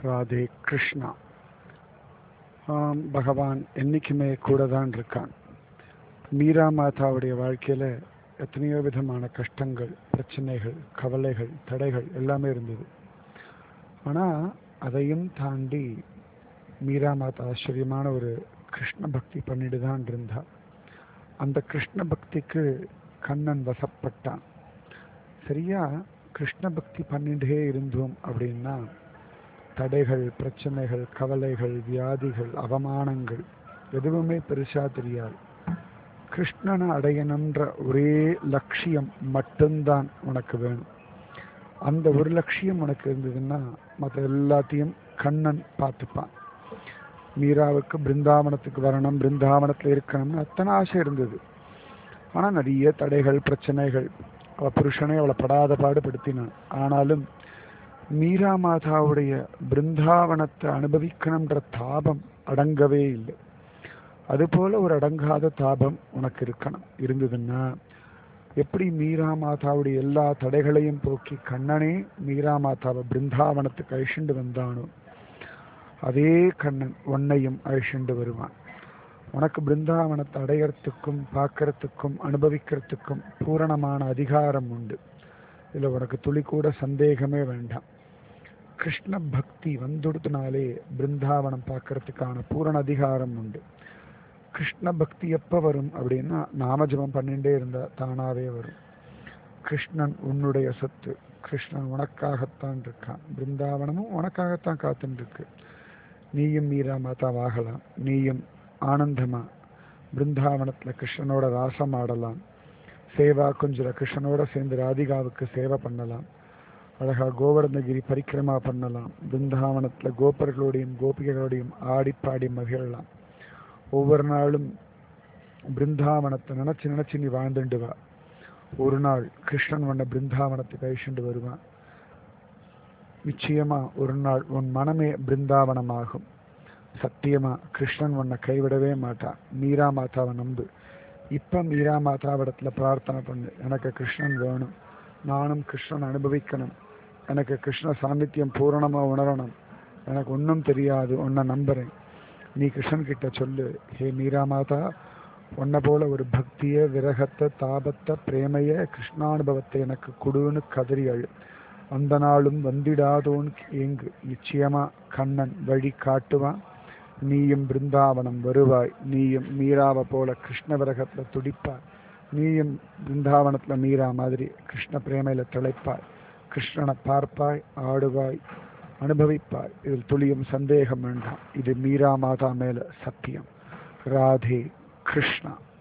ராதே கிருஷ்ணா ஆம், பகவான் என்றைக்குமே கூட தான் இருக்கான் மீரா மாதாவுடைய வாழ்க்கையில் எத்தனையோ விதமான கஷ்டங்கள் பிரச்சனைகள் கவலைகள் தடைகள் எல்லாமே இருந்தது ஆனால் அதையும் தாண்டி மீரா மாதா ஆச்சரியமான ஒரு கிருஷ்ண பக்தி பண்ணிட்டு தான் இருந்தா அந்த கிருஷ்ண பக்திக்கு கண்ணன் வசப்பட்டான் சரியா கிருஷ்ண பக்தி பண்ணிட்டே இருந்தோம் அப்படின்னா தடைகள் பிரச்சனைகள் கவலைகள் வியாதிகள் அவமானங்கள் எதுவுமே பெருசா தெரியாது கிருஷ்ணனை அடையணுன்ற ஒரே லட்சியம் மட்டும்தான் உனக்கு வேணும் அந்த ஒரு லட்சியம் உனக்கு இருந்ததுன்னா மற்ற எல்லாத்தையும் கண்ணன் பார்த்துப்பான் மீராவுக்கு பிருந்தாவனத்துக்கு வரணும் பிருந்தாவனத்தில் இருக்கணும்னு அத்தனை ஆசை இருந்தது ஆனால் நிறைய தடைகள் பிரச்சனைகள் அவ புருஷனை அவளை படாத பாடுபடுத்தினான் ஆனாலும் மீரா மாதாவுடைய பிருந்தாவனத்தை அனுபவிக்கணுன்ற தாபம் அடங்கவே இல்லை அதுபோல ஒரு அடங்காத தாபம் உனக்கு இருக்கணும் இருந்ததுன்னா எப்படி மீரா மாதாவுடைய எல்லா தடைகளையும் போக்கி கண்ணனே மீரா மாதாவை பிருந்தாவனத்துக்கு அழிச்சுண்டு வந்தானோ அதே கண்ணன் உன்னையும் அழிச்சுண்டு வருவான் உனக்கு பிருந்தாவனத்தை அடையறதுக்கும் பார்க்கறதுக்கும் அனுபவிக்கிறதுக்கும் பூரணமான அதிகாரம் உண்டு இதில் உனக்கு துளி கூட சந்தேகமே வேண்டாம் கிருஷ்ண பக்தி வந்துடுத்துனாலே பிருந்தாவனம் பார்க்கறதுக்கான பூரண அதிகாரம் உண்டு கிருஷ்ண பக்தி எப்போ வரும் அப்படின்னா நாமஜபம் பண்ணிட்டே இருந்தா தானாவே வரும் கிருஷ்ணன் உன்னுடைய சொத்து கிருஷ்ணன் உனக்காகத்தான் இருக்கான் பிருந்தாவனமும் உனக்காகத்தான் காத்துட்டு இருக்கு நீயும் மீரா மாதாவாகலாம் நீயும் ஆனந்தமா பிருந்தாவனத்துல கிருஷ்ணனோட ராசம் ஆடலாம் சேவா குஞ்சுல கிருஷ்ணனோட சேர்ந்து ராதிகாவுக்கு சேவை பண்ணலாம் அழகா கோவர்தனகிரி பரிக்கிரமா பண்ணலாம் பிருந்தாவனத்துல கோபர்களோடையும் கோபிகைகளோடையும் ஆடி பாடி மகிழலாம் ஒவ்வொரு நாளும் பிருந்தாவனத்தை நினைச்சு நினைச்சு நீ வாழ்ந்துண்டு வா ஒரு நாள் கிருஷ்ணன் வண்ண பிருந்தாவனத்துக்கு அழிச்சுண்டு வருவான் நிச்சயமா ஒரு நாள் உன் மனமே பிருந்தாவனமாகும் சத்தியமா கிருஷ்ணன் உன்னை கைவிடவே மாட்டான் மீரா மாதாவை நம்பு இப்ப மீரா மாதாவிடத்துல பிரார்த்தனை பண்ணு எனக்கு கிருஷ்ணன் வேணும் நானும் கிருஷ்ணன் அனுபவிக்கணும் எனக்கு கிருஷ்ண சாநித்தியம் பூரணமா உணரணும் எனக்கு ஒன்றும் தெரியாது உன்னை நம்புறேன் நீ கிருஷ்ணன் கிட்ட சொல்லு ஹே மீரா மாதா உன்னை போல ஒரு பக்திய விரகத்தை தாபத்தை பிரேமைய கிருஷ்ணானுபவத்தை எனக்கு கொடுன்னு கதறி அழு அந்த நாளும் வந்திடாதோன்னு ஏங்கு நிச்சயமா கண்ணன் வழி காட்டுவான் நீயும் பிருந்தாவனம் வருவாய் நீயும் மீராவை போல கிருஷ்ண விரகத்துல துடிப்பாய் நீயும் பிருந்தாவனத்துல மீரா மாதிரி கிருஷ்ண பிரேமையில திளைப்பாய் கிருஷ்ணனை பார்ப்பாய் ஆடுவாய் அனுபவிப்பாய் இதில் துளியும் சந்தேகம் வேண்டாம் இது மீரா மாதா மேல சத்தியம் ராதே கிருஷ்ணா